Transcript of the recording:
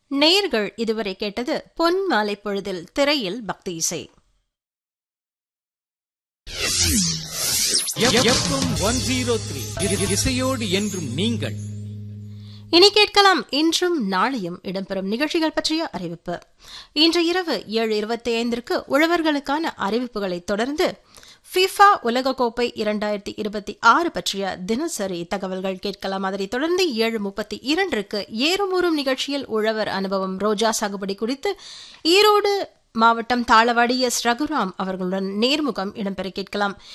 நேயர்கள் இதுவரை கேட்டது பொன் மாலை பொழுதில் திரையில் பக்தி இசை எஃப்எம் ஒன் ஜீரோ த்ரீ இசையோடு என்றும் நீங்கள் இனி கேட்கலாம் இன்றும் நாளையும் இடம்பெறும் நிகழ்ச்சிகள் பற்றிய அறிவிப்பு இன்று இரவு ஏழு இருபத்தி ஐந்திற்கு உழவர்களுக்கான அறிவிப்புகளை தொடர்ந்து ஃபிஃபா உலகக்கோப்பை இரண்டாயிரத்தி இருபத்தி ஆறு பற்றிய தினசரி தகவல்கள் கேட்கலாம் அதனைத் தொடர்ந்து ஏழு முப்பத்தி இரண்டிற்கு ஏறுமூறும் நிகழ்ச்சியில் உழவர் அனுபவம் ரோஜா சாகுபடி குறித்து ஈரோடு மாவட்டம் தாளவாடி எஸ் ரகுராம் அவர்களுடன் நேர்முகம் இடம்பெற கேட்கலாம்